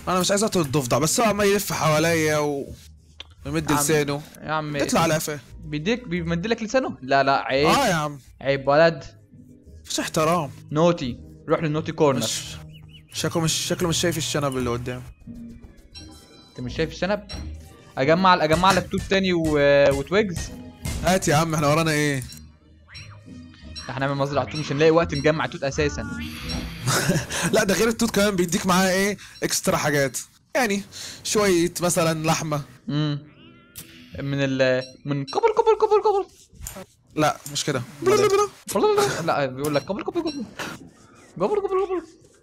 انا مش عايز اقتل الضفدع بس هو عمال يلف حواليا و ويمد يا عم- لسانه يا عم اطلع على قفاه بيديك بيمدلك لسانه لا لا عيب اه يا عم عيب ولد مفيش احترام نوتي روح للنوتي كورنر مش شكله مش شكله مش شايف الشنب اللي قدام انت مش شايف الشنب اجمع اجمع لك توت تاني و... وتويجز هات يا عم احنا ورانا ايه احنا هنعمل مزرعه توت مش هنلاقي وقت نجمع توت اساسا لا ده غير التوت كمان بيديك معاه ايه اكسترا حاجات يعني شويه مثلا لحمه امم من ال من كبر كبر كبر كبر لا مش كده لا بيقول لك كبر كبر كبر كبر كبر كبر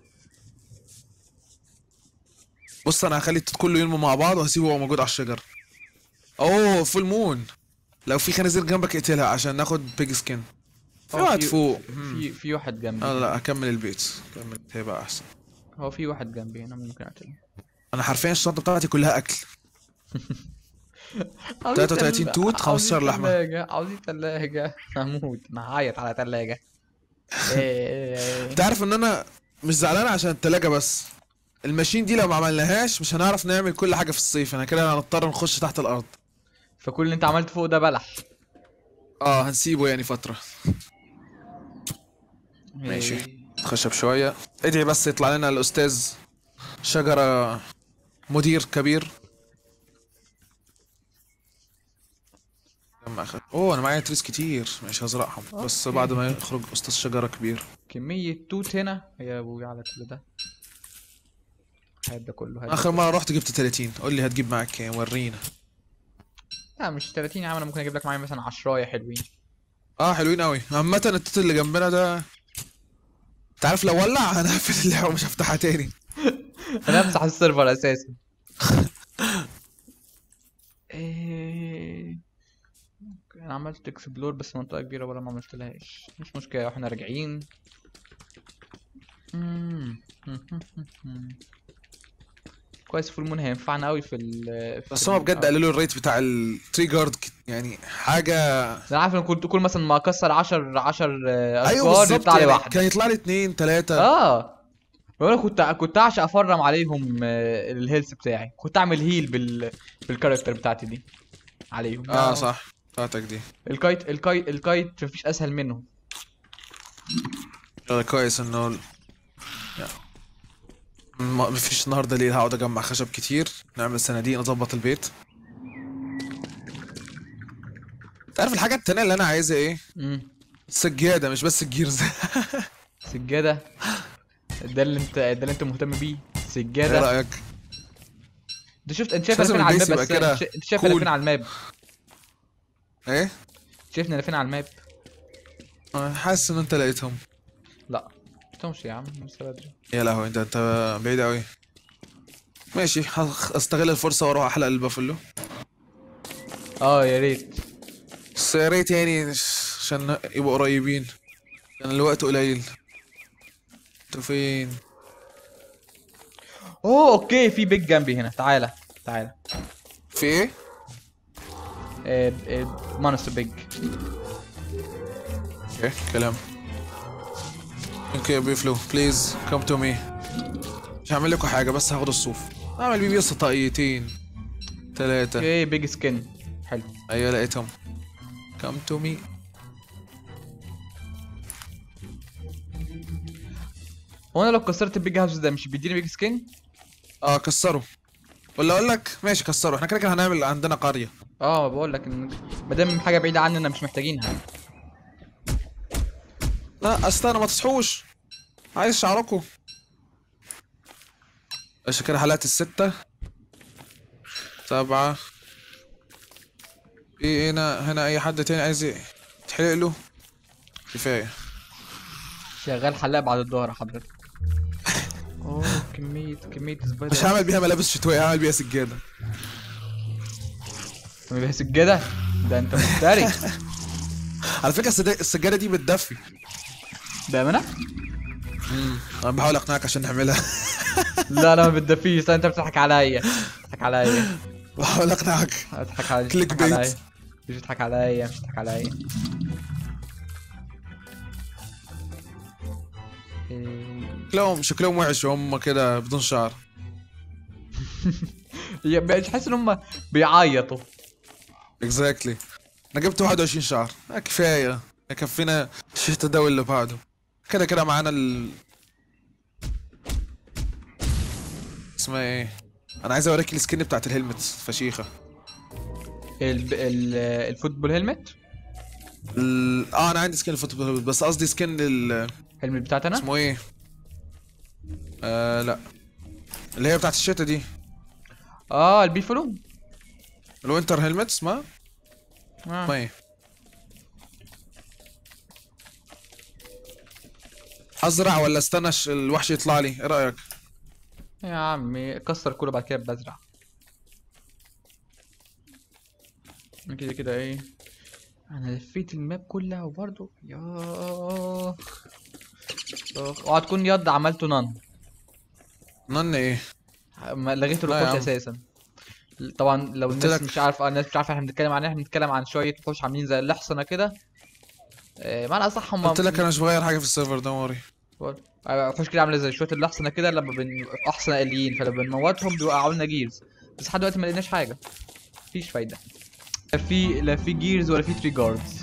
بص انا هخلي التوت كله ينمو مع بعض وهسيبه هو موجود على الشجر اوه فول مون لو في خنازير جنبك اقتلها عشان ناخد بيج سكين في هو واحد في- فوق في في واحد جنبي اه لا اكمل البيت كمل هيبقى احسن هو في واحد جنبي هنا ممكن اقتله انا حرفيا الشنطه بتاعتي كلها اكل 33 توت، 15 لحمة. ثلاجة عاوزين ثلاجة هموت انا هعيط على ثلاجة انت عارف ان انا مش زعلان عشان التلاجة بس الماشين دي لو ما عملناهاش مش هنعرف نعمل كل حاجه في الصيف انا كده هنضطر نخش تحت الارض فكل اللي انت عملته فوق ده بلح اه هنسيبه يعني فتره ماشي. إيه. خشب شويه ادعي بس يطلع لنا الاستاذ شجره مدير كبير لما أخذ. اوه انا معايا تريس كتير مش هزرعهم بس أوكي. بعد ما يخرج استاذ شجره كبير كمية توت هنا يا ابوي على كل ده هات ده كله هات ده اخر كله. مره رحت جبت 30 قول لي هتجيب معاك كام ورينا لا مش 30 يا عم انا ممكن اجيب لك معايا مثلا 10 حلوين اه حلوين قوي عامه التوت اللي جنبنا ده انت عارف لو ولع هنقفل اللعبه ومش هفتحها تاني انا امسح السيرفر اساسا ايه انا عملت اكسبلور بس منطقة كبيرة ولا ما عملتلهاش مش مشكلة واحنا راجعين مم. كويس فول مون هينفعنا قوي في ال في بس هو ال- بجد قالوا له الريت بتاع التري جارد يعني حاجه انا عارف ان كنت كل مثلا ما اكسر 10 10 ايوه اشجار بالظبط يطلع لي يعني واحده كان يطلع لي اتنين تلاته اه بقول لك كنت كنت اعشق افرم عليهم آه، الهيلث بتاعي كنت اعمل هيل بال بالكاركتر بتاعتي دي عليهم اه صح بتاعتك دي الكايت الكايت الكايت مفيش اسهل منه آه كويس انه ال- يعني ما مفيش النهارده ليل هقعد اجمع خشب كتير نعمل صناديق نظبط البيت تعرف الحاجة التانية اللي انا عايزها ايه؟ امم سجادة مش بس الجيرز سجاده ده اللي انت ده اللي انت مهتم بيه ايه سجاده رأيك؟ انت شفت انت شايف مش انا لازم فين على البيس الماب بس يبقى كده انت شا- انت شايف انا cool. فين على الماب ايه؟ شايفني انا فين على الماب آه، حاسس ان انت لقيتهم لا مش يا عم لسه بدري يا لهوي انت انت بعيد اوي ماشي هخ- استغل الفرصة واروح احلق البافلو اه يا ريت بس يا ريت يعني عشان يبقوا قريبين كان الوقت قليل انتوا فين؟ اوه اوكي في بيج جنبي هنا تعالى تعالى في ايه؟ آه، آه، مونستر بيج اوكي كلام اوكي بيفلو بليز كم تو مي مش هعمل لكم حاجه بس هاخد الصوف اعمل بيه بس طاقيتين ثلاثة اوكي بيج سكين حلو ايوه لقيتهم كم تو مي هو انا لو كسرت البيج هاوس ده مش بيديني بيج سكين اه كسروا ولا اقول لك ماشي كسروا احنا كده كده هنعمل عندنا قريه اه بقول لك ان ما دام حاجه بعيده عننا مش محتاجينها لا استنى ما تصحوش عايز شعركم عشان كده حلقت الستة سبعة في هنا هنا اي حد تاني عايز يتحلق له كفاية شغال حلاق بعد الظهر حضرتك اوه كميه كميه سبايدر مش هعمل بيها ملابس شتوية هعمل بيها سجادة ما بيها سجاده ده انت مفتري على فكرة السدا- السجادة دي بتدفي بامانه انا بحاول اقنعك عشان نعملها لا لا ما بتدفيش لا انت بتضحك عليا بتضحك عليا بحاول اقنعك بتضحك عليا كليك بتضحك عليا. بيت. مش بتضحك عليا مش بتضحك عليا إيه، شكلهم شكلهم وحش وهم كده بدون شعر هي بقى تحس ان هم بيعيطوا اكزاكتلي انا جبت 21 شعر آه، كفايه يكفينا الشتا ده واللي بعده كده كده معانا ال اسمها ايه انا عايز اوريك السكين بتاعت الهلمت فشيخه ال... ال... الفوتبول هيلمت ال... اه انا عندي سكين الفوتبول هيلمت بس قصدي سكين ال... الهيلمت بتاعتي انا اسمه ايه آه لا اللي هي بتاعت الشتا دي اه البيفلو الوينتر هيلمت اسمها آه. اسمها ايه ازرع ولا استنى ش- الوحش يطلع لي ايه رايك يا عمي كسر كله بعد كده بزرع كده كده ايه انا لفيت الماب كلها وبرضه يا اخ اوعى تكون يض عملته نان نن ايه ما لغيت لا يا الوحوش عم. اساسا طبعا لو قلت الناس لك. مش عارفه الناس مش عارفه احنا بنتكلم عن ايه احنا بنتكلم عن شويه وحوش عاملين زي الاحصنه كده آه، معنى اصح هم قلت لك انا مش بغير حاجه في السيرفر ده وري آه، وحوش كده عامله زي شويه الاحصنه كده لما بن احصنه اليين فلما بنموتهم بيوقعوا لنا جيرز بس لحد دلوقتي ما لقيناش حاجه مفيش فايده لا في لا في جيرز ولا في تري جاردز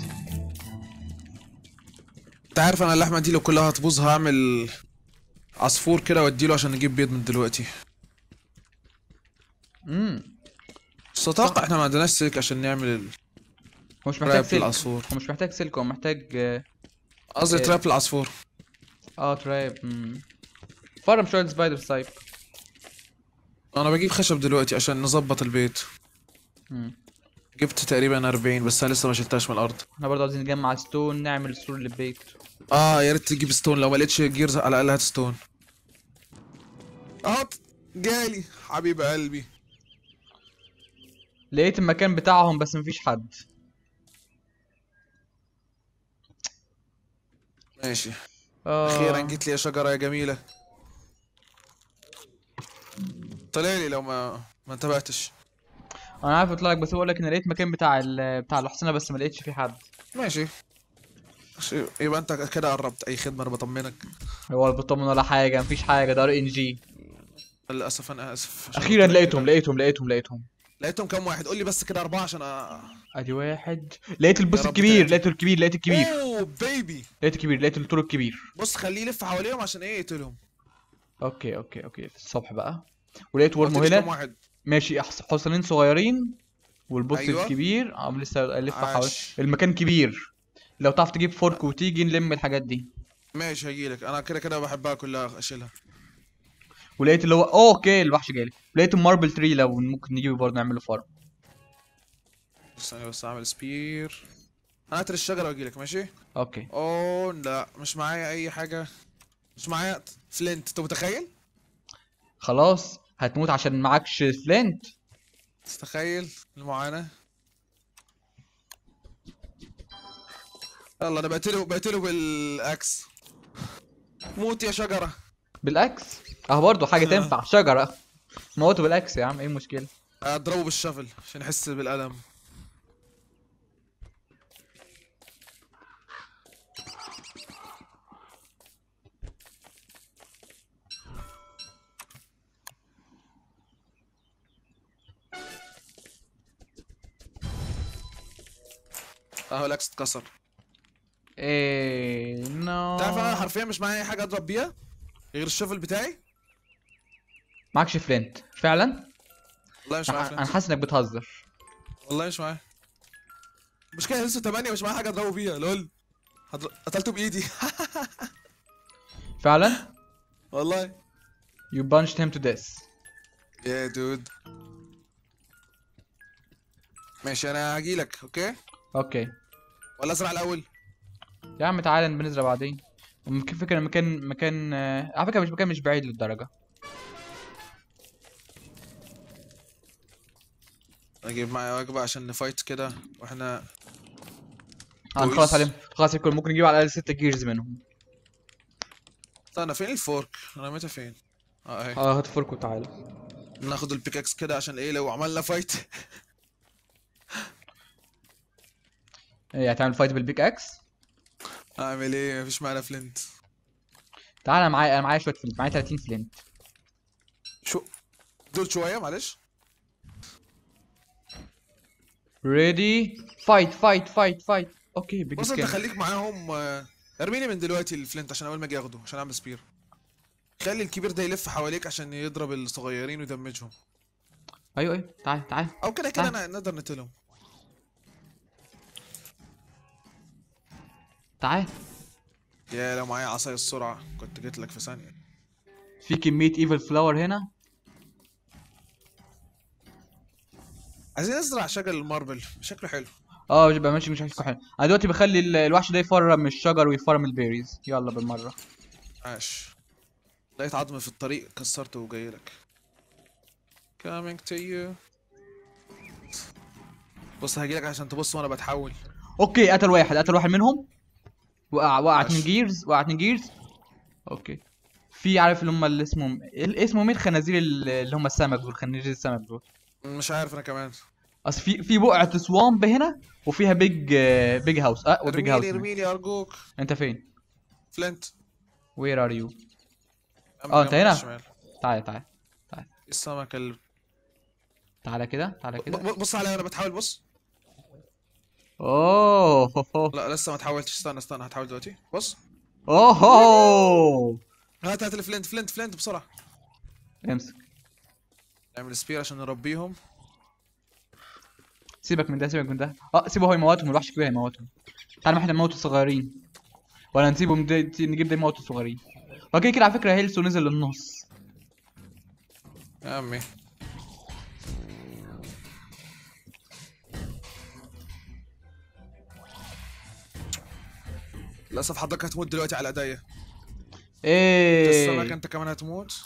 انت عارف انا اللحمه دي لو كلها هتبوظ هعمل عصفور كده واديله عشان نجيب بيض من دلوقتي امم بس اتوقع احنا ما عندناش سلك عشان نعمل ال- هو مش محتاج تراب سلك العصفور هو مش محتاج سلك هو محتاج اه قصدي إيه. تراب العصفور آه، تراب امم فرم شويه سبايدر سايب انا بجيب خشب دلوقتي عشان نظبط البيت امم جبت تقريبا 40 بس انا لسه ما شلتهاش من الارض احنا برضه عايزين نجمع ستون نعمل سور للبيت اه يا ريت تجيب ستون لو ما لقيتش جيرز على الاقل هات ستون اهو جالي حبيب قلبي لقيت المكان بتاعهم بس مفيش حد ماشي آه. اخيرا جيت لي يا شجره يا جميله طلع لي لو ما ما انتبهتش انا عارف اطلع لك بس بقول لك ان لقيت مكان بتاع ال... بتاع الحصينه بس ما لقيتش فيه حد ماشي ماشي، يبقى انت كده قربت اي خدمه انا بطمنك هو ولا بطمن ولا حاجه مفيش حاجه ده ار ان جي للاسف انا اسف عشان اخيرا قلت لك لقيتهم كده. لقيتهم لقيتهم لقيتهم لقيتهم كام واحد قول لي بس كده اربعه عشان أ... ادي واحد لقيت البوس رب الكبير تلاتة. لقيت الكبير لقيت الكبير اوه بيبي لقيت الكبير لقيت الطور الكبير بص خليه يلف حواليهم عشان ايه يقتلهم اوكي اوكي اوكي في الصبح بقى ولقيت ورمو قلت لي كام هنا واحد ماشي أحس- حصانين صغيرين والبوس أيوة. الكبير عم لسه الف حوالي عاش. المكان كبير لو تعرف تجيب فورك وتيجي نلم الحاجات دي ماشي هجيلك انا كده كده بحبها كلها اشيلها ولقيت اللي هو أوه، اوكي الوحش جالي لقيت الماربل تري لو ممكن نجيبه برضه نعمله فارم ثانية بس اعمل سبير انا هاتر الشجرة واجيلك ماشي اوكي اوه لا مش معايا اي حاجة مش معايا فلنت انت متخيل؟ خلاص هتموت عشان معكش فلنت تتخيل المعاناة يلا انا بقتله بقتله بالاكس موت يا شجرة بالاكس اهو برضه حاجه تنفع شجره موته بالاكس يا عم ايه المشكله اضربه بالشفل عشان يحس بالالم اهو الاكس اتكسر ايه نو تعرف انا حرفيا مش معايا اي حاجه اضرب بيها غير الشفل بتاعي معكش فلنت فعلا والله مش معايا انا فلنت. حاسس انك بتهزر والله مش معايا مش كده لسه 8 مش معايا حاجه اضربه بيها لول هضر- قتلته بايدي فعلا والله you punched him to death يا دود ماشي انا هجيلك اوكي اوكي ولا ازرع الاول يا عم تعالى بنزرع بعدين ممكن فكرة مكان مكان آه، على فكرة مش مكان مش بعيد للدرجة اجيب معايا وجبه عشان نفايت كده واحنا هنخلص كويس. عليهم خلاص الكل ممكن نجيب على الأقل ستة جيرز منهم استنى فين الفورك انا رميتها فين اه اهي اه هات فورك وتعالى ناخد البيكاكس كده عشان ايه لو عملنا فايت ايه هتعمل فايت بالبيك اكس اعمل ايه مفيش معانا فلنت تعالى معايا انا معايا شوية فلنت معايا 30 فلنت شو دول شويه معلش ريدي فايت فايت فايت فايت اوكي بيج بص انت سكين خليك معاهم آه، ارميني من دلوقتي الفلنت عشان اول ما اجي اخده عشان اعمل سبير خلي الكبير ده يلف حواليك عشان يضرب الصغيرين ويدمجهم ايوه ايوه تعال تعال او كده كده آه. انا نقدر نقتلهم تعال يا لو معايا عصاية السرعة كنت جيت لك في ثانية في كمية ايفل فلاور هنا عايزين نزرع شجر الماربل شكله حلو اه بيبقى ماشي مش عارف حلو انا دلوقتي بخلي ال- الوحش ده يفرم الشجر ويفرم البيريز يلا بالمرة عاش لقيت عظم في الطريق كسرته وجاي لك coming to you بص هجيلك عشان تبص وانا بتحول اوكي قتل واحد قتل واحد منهم وقع وقع اتنين ماشي. جيرز وقع اتنين جيرز اوكي في عارف اللي هم اللي اسمهم ال- اسمهم ايه الخنازير ال- اللي هم السمك دول خنازير السمك دول مش عارف انا كمان اصل في في بقعة سوامب هنا وفيها بيج بيج هاوس اه وبيج هاوس ارميني ارميني ارجوك انت فين فلنت وير ار يو أما اه، انت جنب هنا؟ الشمال. تعال تعال السمكة اللي تعالى كده تعالى كده ب- ب- بص عليا وانا بتحول بص اوه هو هو. لا لسه ما اتحولتش استنى استنى هتحول دلوقتي بص اوه هات هات الفلنت فلنت فلنت بسرعة امسك نعمل سبير عشان نربيهم سيبك من ده سيبك من ده اه سيبه هو يموتهم الوحش الكبير هيموتهم تعالى ما احنا نموت الصغيرين ولا نسيبهم ده نجيب ده يموت الصغيرين هو كده كده على فكره هيلسو نزل للنص يا عمي للاسف حضرتك هتموت دلوقتي على ايديا السمكة ايه انت كمان هتموت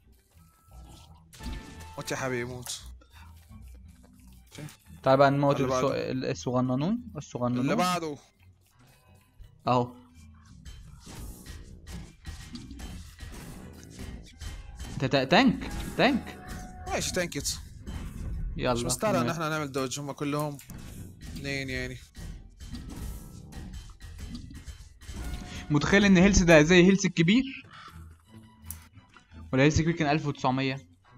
موت يا حبيبي موت تعال بقى نموت اللي الص- بعده. ال- الصغننون اللي الصغننون بعده اهو انت تا- تانك تانك ماشي تانكت يلا مش مستاهل ان نموت. احنا نعمل دوج هم كلهم اثنين يعني متخيل ان هيلث ده زي هيلث الكبير ولا هيلث الكبير كان 1900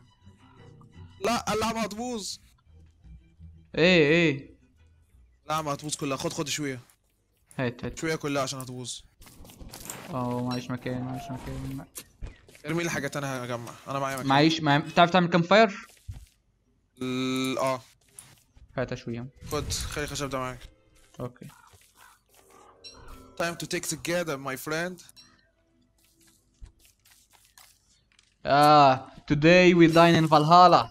لا اللعبة هتبوظ ايه ايه اللعبة هتبوظ كلها خد خد شوية هات هات شوية كلها عشان هتبوظ اه معيش مكان معيش مكان ارمي لي حاجات انا هجمع انا معايا مكان معيش مع... بتعرف تعمل كام فاير؟ ال- اه هات شوية خد خلي الخشب ده معاك اوكي time to take together my friend اه today we dine in Valhalla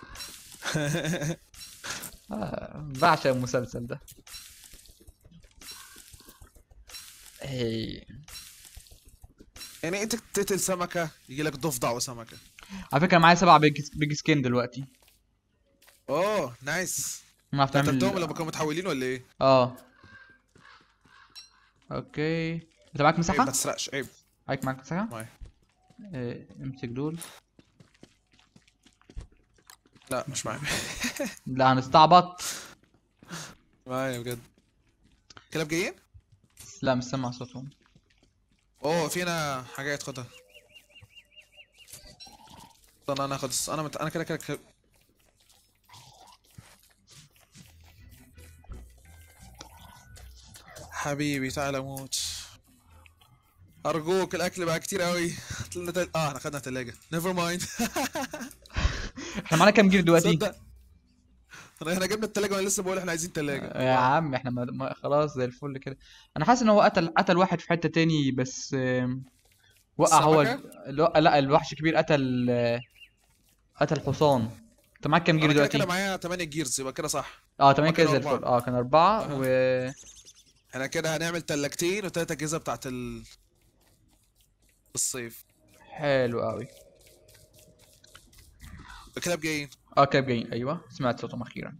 آه بعشق المسلسل ده ايه يعني انت تقتل سمكة يجي لك ضفدع وسمكة على فكرة معايا سبعة بيج, بيج سكين دلوقتي اوه نايس ما اعرف قتلتهم تعمل لما كانوا متحولين ولا ايه؟ اه اوكي انت معاك عيب مساحة؟ ما تسرقش عيب معاك معاك مساحة؟ معايا إيه، امسك دول لا مش معايا لا هنستعبط معايا بجد كلاب جايين؟ لا مش سامع صوتهم اوه فينا حاجات خدها استنى انا اخد انا مت... انا كده كده كده حبيبي تعال موت ارجوك الاكل بقى كتير قوي هات لنا تل... اه احنا خدنا تلاجة نيفر مايند احنا معانا كام جير دلوقتي؟ تصدق انا احنا جبنا التلاجة وانا لسه بقول احنا عايزين تلاجة يا عم احنا ما ما خلاص زي الفل كده انا حاسس ان هو قتل قتل واحد في حتة تاني بس آم، وقع هو السمكة؟ ال- الو- لا الوحش الكبير قتل آه، قتل حصان انت معاك كام جير انا كده دلوقتي؟ كده معايا 8 جيرز يبقى كده صح اه تمام آه، كده كانوا زي الفل أربعة. اه كان أربعة أها. و احنا كده هنعمل تلاجتين وتلات اجهزة بتاعت ال... الصيف حلو قوي الكلاب جايين اه كاب جايين ايوه سمعت صوتهم اخيرا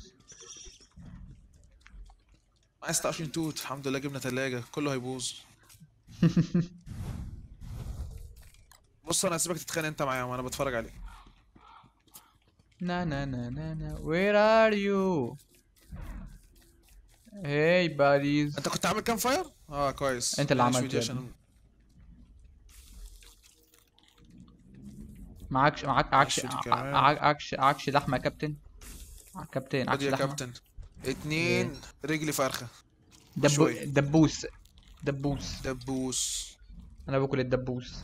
معايا 26 توت الحمد لله جبنا تلاجة كله هيبوظ بص انا هسيبك تتخانق انت معايا وانا بتفرج عليك نا نا نا نا نا where are you hey buddies انت كنت عامل كام فاير؟ اه كويس انت اللي معلش عملت فيديو يا عشان معكش معك عكش عشرة ع- كمان. ع- عكش عكش لحمه يا كابتن ع- كابتن خد عكش يا لحمه كابتن اتنين رجلي فرخة دبو... شوي. دبوس دبوس دبوس انا باكل الدبوس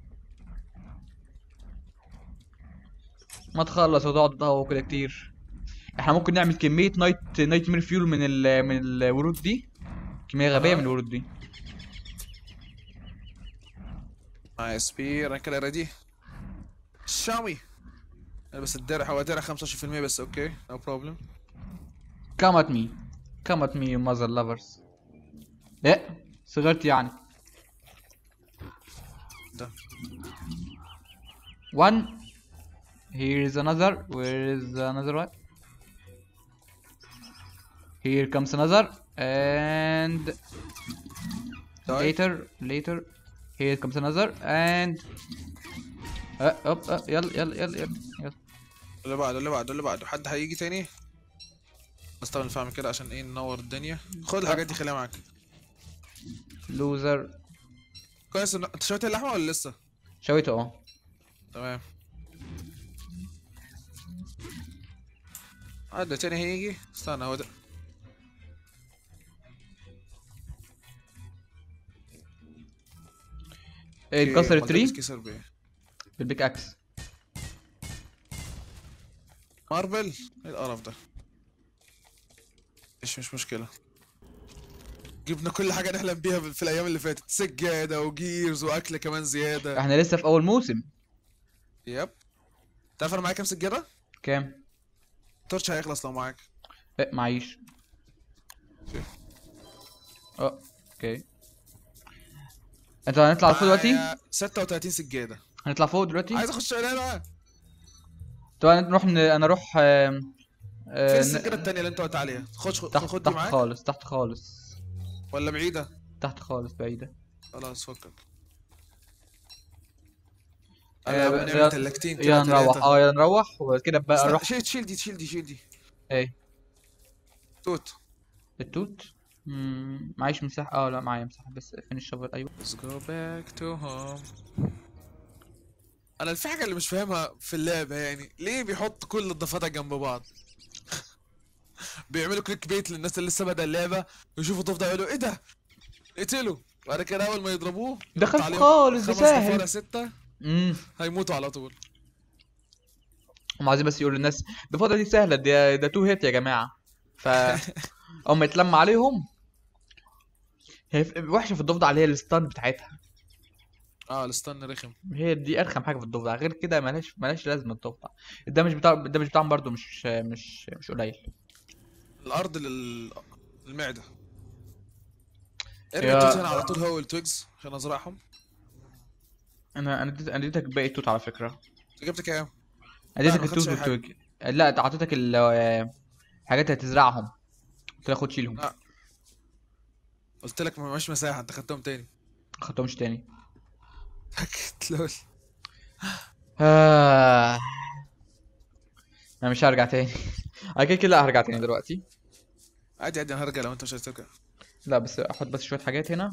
ما تخلص وتقعد تدور كده كتير احنا ممكن نعمل كمية نايت نايت مير فيول من ال... من الورود دي كمية غبية آه. من الورود دي معايا سبير انا كده ريدي شاومي انا بس الدرع هو درع 25% بس اوكي نو بروبلم come at me come at me you mother lovers ايه صغرت يعني ده one here is another where is another one here comes another and طيب. later later here comes another and أه أوب أه يلا يلا يلا يلا يلا اللي بعده اللي بعده اللي بعده حد هيجي تاني بس طبعا فاهم كده عشان ايه ننور الدنيا خد الحاجات دي خليها معاك لوزر كويس إن- انت شويت اللحمه ولا لسه شويته اه تمام حد تاني هيجي استنى هو ده إيه، أوكي، نكسر أمال ده التري بيتكسر بايه بالبيك اكس ماربل ايه القرف ده مش مش مشكلة جبنا كل حاجة نحلم بيها في الأيام اللي فاتت سجادة وجيرز وأكل كمان زيادة احنا لسه في اول موسم يب تعرف أنا معايا كام سجادة؟ كام تورش هيخلص لو معاك إيه معيش أوكي. اه اوكي انت هنطلع فوق دلوقتي معايا 36 سجادة هنطلع فوق دلوقتي عايز أخش هنا طب نروح ن... انا اروح آم، آه، فين ن- السجادة التانية اللي أنت قلت عليها؟ خد خد تحت خد دي تحت معاك خالص تحت خالص ولا بعيدة؟ تحت خالص بعيدة خلاص فكك آه، أنا يلا- بنعمل تلاجتين كده يلا نروح تلاتة. اه يلا نروح وبعد كده بقى استنى، نروح شيل شيل دي شيل دي شيل دي ايه توت التوت مم، معيش مساحة اه لا معايا مساحة بس فين الشفر ايوه Let's go back to home انا في حاجه اللي مش فاهمها في اللعبه يعني ليه بيحط كل الضفادع جنب بعض بيعملوا كليك بيت للناس اللي لسه بادئه اللعبه ويشوفوا ضفدع يقولوا ايه ده اقتلوا بعد كده اول ما يضربوه ده يحط خف عليهم خالص، ده خمس سهل. ضفادع ستة امم هيموتوا على طول هم عايزين بس يقولوا للناس الفترة دي سهلة ده ده تو هيت يا جماعة ف اما يتلم عليهم هي ف- وحشة في الضفدع اللي هي الستان بتاعتها اه الستان رخم هي دي ارخم حاجة في الضفدع غير كده ملهاش ملهاش لازمة الضفدع الدمج بتاع الدمج بتاعهم برضو مش مش مش قليل الارض لل المعده يا- ارمي التوت هنا على طول هو والتويجز عشان ازرعهم انا انا اديت- انا اديتك باقي التوت على فكرة انت جبت كام؟ اديتك ما خدتش التوت أي حاجة. والتوج لا اعطيتك ال الحاجات اللي هتزرعهم قلت لك خد شيلهم لا. قلت لك ما مش مساحه انت خدتهم تاني خدتهمش تاني سكت لول آه. انا مش هرجع تاني انا كده كده هرجع تاني دلوقتي عادي عادي انا هرجع لو انت مش عايز ترجع لا بس احط بس شويه حاجات هنا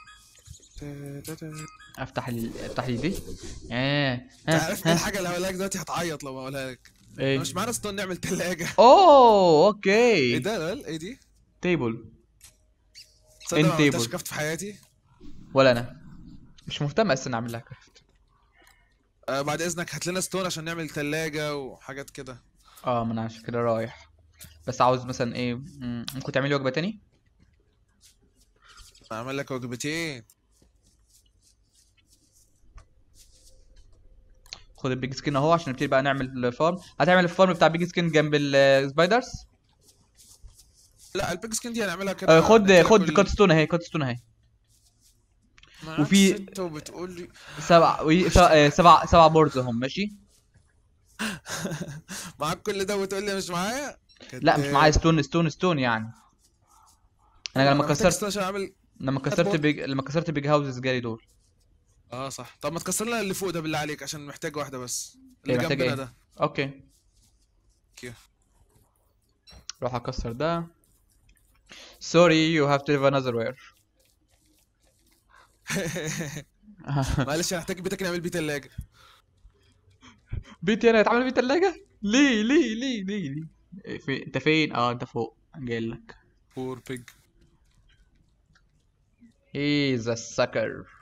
افتح لي افتح لي دي اه انت ها عارف ايه ها الحاجه اللي هقولها لك دلوقتي هتعيط لو ما اقولها لك ايه مش معانا ستون نعمل تلاجة اوه اوكي ايه ده لول ايه دي؟ تيبل تصدق ما End عملتهاش table. كفت في حياتي ولا انا مش مهتم اصلا اعمل لها كرافت آه بعد اذنك هات لنا ستون عشان نعمل تلاجة وحاجات كده اه ما انا عشان كده رايح بس عاوز مثلا ايه مم، ممكن تعملي وجبه تاني اعمل لك وجبتين خد البيج سكين اهو عشان نبتدي بقى نعمل فارم هتعمل الفارم بتاع بيج سكين جنب السبايدرز لا البيج سكين دي هنعملها كده آه خد نقتلها خد كل- كات ستون اهي كات ستون اهي معاك وفي- ستة وبتقول لي سبع وي- سبع آه، سبع سبع بوردز هم ماشي معاك كل ده وتقول لي مش معايا لا مش معايا ستون ستون ستون يعني انا لما محتاج كسرت ستون عشان اعمل لما كسرت بورد. بيج لما كسرت بيج هاوسز جالي دول اه صح طب ما تكسر لنا اللي فوق ده بالله عليك عشان محتاج واحدة بس إيه، اللي محتاج جنبنا إيه؟ ده اوكي اوكي روح اكسر ده سوري يو هاف تو live another where معلش هنحتاج بيتك نعمل بيه تلاجة بيتي انا اتعمل فيه تلاجة ليه ليه ليه ليه ليه إيه، في... انت فين اه انت فوق جاي لك بور بيج هيز a sucker